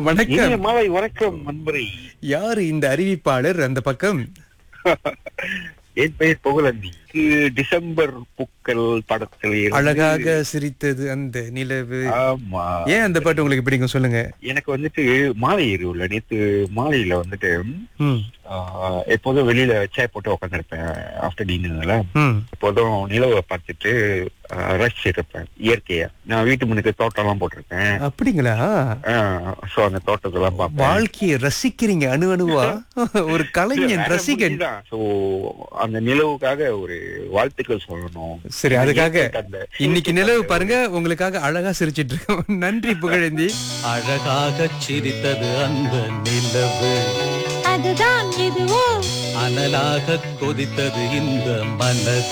வணக்கம் இனிய மாலை வணக்கம் நண்பரே யாரு இந்த அறிவிப்பாளர் அந்த பக்கம் என் பெயர் புகழந்தி இது டிசம்பர் பூக்கள் படத்தில் இருந்து- அழகாக சிரித்தது அந்த நிலவு ஆமா ஏன் அந்த பாட்டு உங்களுக்கு பிடிக்கும் சொல்லுங்க எனக்கு வந்துட்டு மாலை எரிவுல நேத்து மாலையில வந்துட்டு ம் ஆஹ், எப்போதும் வெளியில சேர் போட்டு உட்காந்துருப்பேன் ஆஃப்டர் டின்னர்ல ம் எப்போதும் நிலவை பார்த்துட்டு ஆஹ், ரசிச்சிட்டு இருப்பேன் இயற்கையா நான் வீட்டு முன்னுக்கு தோட்டம் எல்லாம் போட்டிருப்பேன் அப்படிங்களா சோ அந்த தோட்டத்தெல்லாம் பார்ப்பேன் வாழ்க்கையை ரசிக்கிறீங்க அணு அணுவா ஒரு கலைஞன் வேற ரசிகன் முடியுதா? So, அந்த நிலவுக்காக ஒரு வாழ்த்துக்கள் சொல்லணும் சரி அதுக்காக அந்த இன்னைக்கு நிலவு பாருங்க உங்களுக்காக அழகா சிரிச்சிட்டு இருக்கோம் நன்றி புகழேந்தி அழகாகச் சிரித்தது அந்த நிலவு அதுதான் எதுவோ அனலாகக் கொதித்தது இந்த மனது